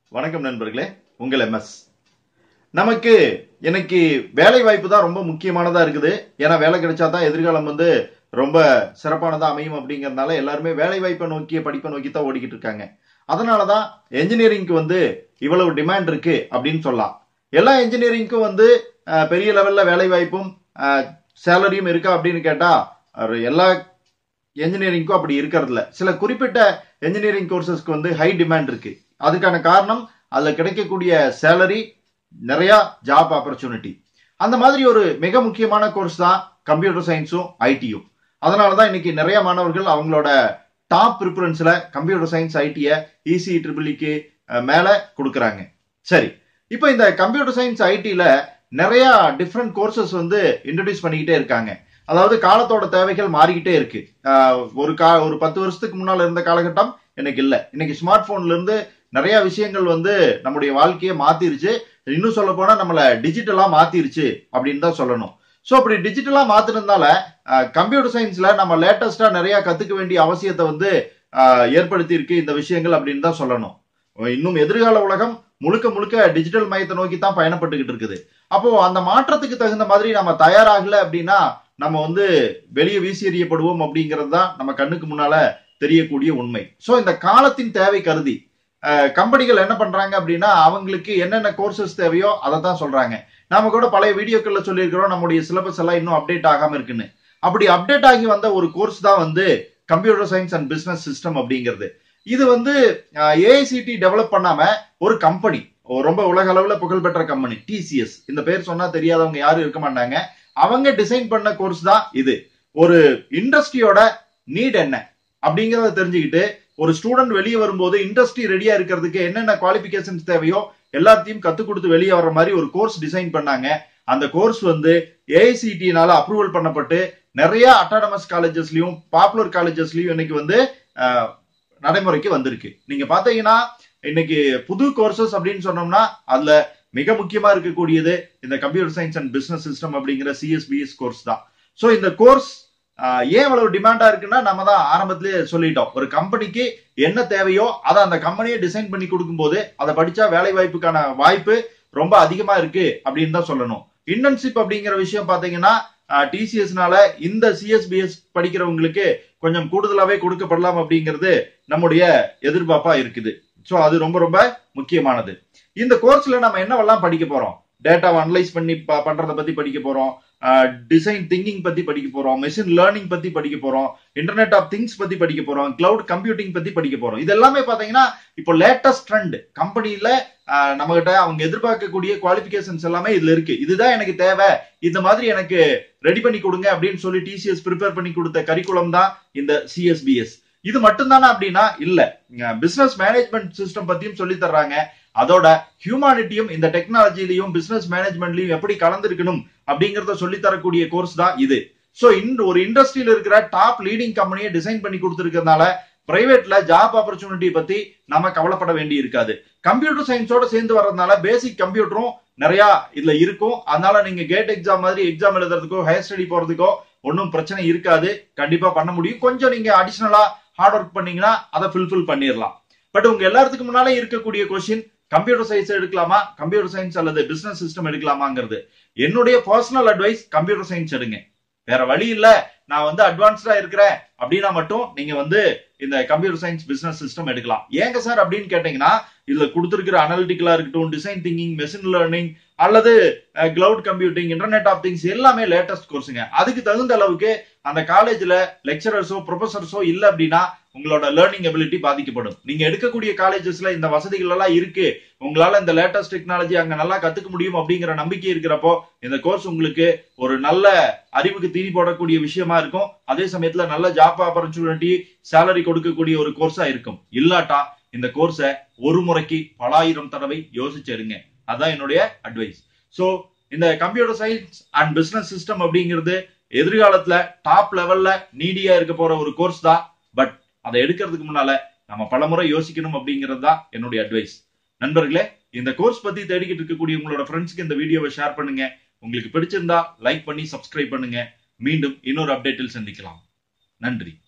வணக்கம் நண்பர்களே உங்கள் எம்எஸ் நமக்கு எனக்கு வேலை வாய்ப்பு தான் ரொம்ப முக்கியமானதா இருக்குது ஏன்னா வேலை கிடைச்சா தான் எதிர்காலம் வந்து ரொம்ப சிறப்பானதா அமையும் அப்படிங்கறதுனால எல்லாருமே வேலை வாய்ப்பை நோக்கிய படிப்பை நோக்கி தான் ஓடிக்கிட்டு இருக்காங்க அதனால தான் என்ஜினியரிங்க்கு வந்து இவ்வளவு டிமாண்ட் இருக்கு அப்படின்னு சொல்லலாம் எல்லா என்ஜினியரிங்க்கும் வந்து அஹ், பெரிய லெவல்ல வேலை வாய்ப்பும் சேலரியும் இருக்கா அப்படின்னு கேட்டா அது எல்லா என்ஜினியரிங்க்கும் அப்படி இருக்கிறது இல்ல சில குறிப்பிட்ட என்ஜினியரிங் கோர்சஸ்க்கு வந்து ஹை டிமாண்ட் இருக்கு அதுக்கான காரணம் அதுல கிடைக்கக்கூடிய சேலரி நிறைய ஜாப் ஆப்பர்ச்சுனிட்டி அந்த மாதிரி ஒரு மிக முக்கியமான கோர்ஸ் தான் கம்ப்யூட்டர் சயின்ஸும் ஐடியும் அதனால தான் இன்னைக்கு நிறைய மாணவர்கள் அவங்களோட டாப் ப்ரிஃபரன்ஸ்ல கம்ப்யூட்டர் சயின்ஸ் ஐடியை இசி ட்ரிபிளிக்கு மேல கொடுக்குறாங்க சரி இப்போ இந்த கம்ப்யூட்டர் சயின்ஸ் ஐடில நிறைய டிஃப்ரெண்ட் கோர்சஸ் வந்து இன்ட்ரடியூஸ் பண்ணிக்கிட்டே இருக்காங்க அதாவது காலத்தோட தேவைகள் மாறிக்கிட்டே இருக்கு ஆஹ் ஒரு கா ஒரு பத்து வருஷத்துக்கு முன்னால இருந்த காலகட்டம் இன்னைக்கு இல்ல இன்னைக்கு ஸ்மார்ட் போன்ல இருந்து நிறைய விஷயங்கள் வந்து நம்முடைய வாழ்க்கையை மாத்திருச்சு இன்னும் சொல்ல போனா நம்மள டிஜிட்டலா மாத்திருச்சு அப்படின்னு தான் சொல்லணும் ஸோ அப்படி டிஜிட்டலா மாத்தினதுனால கம்ப்யூட்டர் சயின்ஸ்ல நம்ம லேட்டஸ்டா நிறைய கத்துக்க வேண்டிய அவசியத்தை வந்து ஆஹ் ஏற்படுத்தி இருக்கு இந்த விஷயங்கள் அப்படின்னு தான் சொல்லணும் இன்னும் எதிர்கால உலகம் முழுக்க முழுக்க டிஜிட்டல் மயத்தை நோக்கி தான் பயணப்பட்டுக்கிட்டு இருக்குது அப்போ அந்த மாற்றத்துக்கு தகுந்த மாதிரி நம்ம தயாராகல அப்படின்னா நம்ம வந்து வெளியே வீசி எறியப்படுவோம் அப்படிங்கிறது தான் நம்ம கண்ணுக்கு முன்னால தெரியக்கூடிய உண்மை சோ இந்த காலத்தின் தேவை கருதி அஹ், கம்பெனிகள் என்ன பண்றாங்க அப்படின்னா அவங்களுக்கு என்னென்ன கோர்சஸ் தேவையோ அதை தான் சொல்றாங்க நாம கூட பழைய வீடியோக்கள்ல சொல்லியிருக்கிறோம் நம்முடைய சிலபஸ் எல்லாம் இன்னும் அப்டேட் ஆகாம இருக்குன்னு அப்படி அப்டேட் ஆகி வந்த ஒரு கோர்ஸ் தான் வந்து computer science and business system அப்படிங்கிறது இது வந்து ஏஐசிடி டெவலப் பண்ணாம ஒரு கம்பெனி ரொம்ப உலக அளவுல புகழ்பெற்ற கம்பெனி டிசிஎஸ் இந்த பேர் சொன்னா தெரியாதவங்க யாரும் இருக்க மாட்டாங்க அவங்க டிசைன் பண்ண கோர்ஸ் தான் இது ஒரு இண்டஸ்ட்ரியோட நீட் என்ன அப்படிங்கறத தெரிஞ்சுக்கிட்டு ஒரு ஸ்டூடெண்ட் வெளியே வரும்போது இண்டஸ்ட்ரி ரெடியா இருக்கிறதுக்கு என்னென்ன குவாலிபிகேஷன்ஸ் தேவையோ எல்லாத்தையும் கத்துக் கொடுத்து வெளியே வர்ற மாதிரி ஒரு கோர்ஸ் டிசைன் பண்ணாங்க அந்த கோர்ஸ் வந்து ஏஐசிடினால அப்ரூவல் பண்ணப்பட்டு நிறைய அட்டானமஸ் காலேஜஸ்லயும் பாப்புலர் காலேஜஸ்லயும் இன்னைக்கு வந்து அஹ், நடைமுறைக்கு வந்திருக்கு நீங்க பாத்தீங்கன்னா இன்னைக்கு புது கோர்சஸ் அப்படின்னு சொன்னோம்னா அதுல மிக முக்கியமா இருக்கக்கூடியது இந்த computer science and business system அப்படிங்கிற சிஎஸ்பிஎஸ் கோர்ஸ் தான் ஸோ இந்த கோர்ஸ் ஏன் இவ்வளவு டிமாண்டா இருக்குன்னா நம்ம தான் ஆரம்பத்திலேயே சொல்லிட்டோம் ஒரு கம்பெனிக்கு என்ன தேவையோ அதை அந்த கம்பெனியை டிசைன் பண்ணி கொடுக்கும்போது அதை படிச்சா வேலை வாய்ப்புக்கான வாய்ப்பு ரொம்ப அதிகமா இருக்கு அப்படின்னு தான் சொல்லணும் இன்டர்ன்ஷிப் அப்படிங்கிற விஷயம் பாத்தீங்கன்னா டிசிஎஸ்னால இந்த சிஎஸ்பிஎஸ் படிக்கிறவங்களுக்கு கொஞ்சம் கூடுதலாவே கொடுக்கப்படலாம் அப்படிங்கிறது நம்முடைய எதிர்பார்ப்பா இருக்குது ஸோ அது ரொம்ப ரொம்ப முக்கியமானது இந்த கோர்ஸ்ல நம்ம என்னவெல்லாம் படிக்க போறோம் டேட்டாவை அனலைஸ் பண்ணி ப- பண்றத பத்தி படிக்க போறோம் டிசைன் திங்கிங் பத்தி படிக்க போறோம் மெஷின் லேர்னிங் பத்தி படிக்க போறோம் இன்டர்நெட் ஆஃப் திங்ஸ் பத்தி படிக்க போறோம் கிளவுட் கம்ப்யூட்டிங் பத்தி படிக்க போறோம் இது எல்லாமே பாத்தீங்கன்னா இப்போ லேட்டஸ்ட் ட்ரெண்ட் கம்பெனில நம்ம கிட்ட அவங்க எதிர்பார்க்கக்கூடிய குவாலிபிகேஷன்ஸ் எல்லாமே இதுல இருக்கு இதுதான் எனக்கு தேவை இந்த மாதிரி எனக்கு ரெடி பண்ணி கொடுங்க அப்படின்னு சொல்லி டிசிஎஸ் ப்ரிப்பேர் பண்ணி கொடுத்த கரிக்குலம் தான் இந்த சிஎஸ்பிஎஸ் இது மட்டும்தானா அப்படின்னா இல்ல பிசினஸ் மேனேஜ்மெண்ட் சிஸ்டம் பத்தியும் சொல்லி தர்றாங்க அதோட ஹியூமானிட்டியும் இந்த டெக்னாலஜிலையும் பிசினஸ் மேனேஜ்மெண்ட்லயும் எப்படி கலந்துருக்கணும் அப்படிங்கறத சொல்லி தரக்கூடிய கோர்ஸ் தான் இது சோ இந்த ஒரு இண்டஸ்ட்ரியில இருக்கிற டாப் லீடிங் கம்பெனியை டிசைன் பண்ணி கொடுத்துருக்கறதுனால பிரைவேட்ல ஜாப் ஆப்பர்ச்சுனிட்டி பத்தி நம்ம கவலைப்பட வேண்டி இருக்காது கம்ப்யூட்டர் சயின்ஸோட சேர்ந்து வர்றதுனால பேசிக் கம்ப்யூட்டரும் நிறைய இதுல இருக்கும் அதனால நீங்க கேட் எக்ஸாம் மாதிரி எக்ஸாம் எழுதுறதுக்கோ ஹையர் ஸ்டடி போறதுக்கோ ஒன்றும் பிரச்சனை இருக்காது கண்டிப்பா பண்ண முடியும் கொஞ்சம் நீங்க அடிஷனலா ஹார்ட் ஒர்க் பண்ணீங்கன்னா அதை ஃபுல்ஃபில் பண்ணிடலாம் பட் உங்க எல்லாத்துக்கு முன்னாலே இருக்கக்கூடிய கொஸ்டின் கம்ப்யூட்டர் சயின்ஸ் எடுக்கலாமா கம்ப்யூட்டர் சயின்ஸ் அல்லது பிசினஸ் சிஸ்டம் எடுக்கலாமாங்கிறது என்னுடைய பர்சனல் அட்வைஸ் கம்ப்யூட்டர் சயின்ஸ் எடுங்க வேற வழி இல்ல நான் வந்து அட்வான்ஸ்டா இருக்கிறேன் அப்படின்னா மட்டும் நீங்க வந்து இந்த கம்ப்யூட்டர் சயின்ஸ் பிசினஸ் சிஸ்டம் எடுக்கலாம் ஏங்க சார் அப்படின்னு கேட்டீங்கன்னா இதுல கொடுத்திருக்கிற அனலிட்டிக்கலா இருக்கட்டும் டிசைன் திங்கிங் மெஷின் லேர்னிங் அல்லது cloud computing internet of things எல்லாமே லேட்டஸ்ட் கோர்ஸுங்க அதுக்கு தகுந்த அளவுக்கு அந்த காலேஜ்ல லெக்சரர்ஸோ ப்ரொஃபசர்ஸோ இல்ல அப்படின்னா உங்களோட லேர்னிங் எபிலிட்டி பாதிக்கப்படும் நீங்க எடுக்கக்கூடிய காலேஜஸ்ல இந்த வசதிகள் எல்லாம் இருக்கு உங்களால இந்த லேட்டஸ்ட் டெக்னாலஜி அங்க நல்லா கத்துக்க முடியும் அப்படிங்கிற நம்பிக்கை இருக்கிறப்போ இந்த கோர்ஸ் உங்களுக்கு ஒரு நல்ல அறிவுக்கு தீனி போடக்கூடிய விஷயமா இருக்கும் அதே சமயத்துல நல்ல ஜாப் ஆப்பர்ச்சுனிட்டி சேலரி கொடுக்கக்கூடிய ஒரு கோர்ஸா இருக்கும் இல்லாட்டா இந்த கோர்ஸை ஒரு முறைக்கு பலாயிரம் தடவை யோசிச்சு எடுங்க அதான் என்னுடைய அட்வைஸ் சோ இந்த computer science and business system அப்படிங்கிறது எதிர்காலத்துல டாப் லெவல்ல நீடியா இருக்க போற ஒரு கோர்ஸ் தான் பட் அதை எடுக்கிறதுக்கு முன்னால நம்ம பலமுறை யோசிக்கணும் அப்படிங்கிறது தான் என்னுடைய அட்வைஸ் நண்பர்களே இந்த கோர்ஸ் பத்தி தேடிக்கிட்டு இருக்கக்கூடிய உங்களோட ஃப்ரெண்ட்ஸ்க்கு இந்த வீடியோவை ஷேர் பண்ணுங்க உங்களுக்கு பிடிச்சிருந்தா லைக் பண்ணி சப்ஸ்கிரைப் பண்ணுங்க மீண்டும் இன்னொரு அப்டேட்டில் சந்திக்கலாம் நன்றி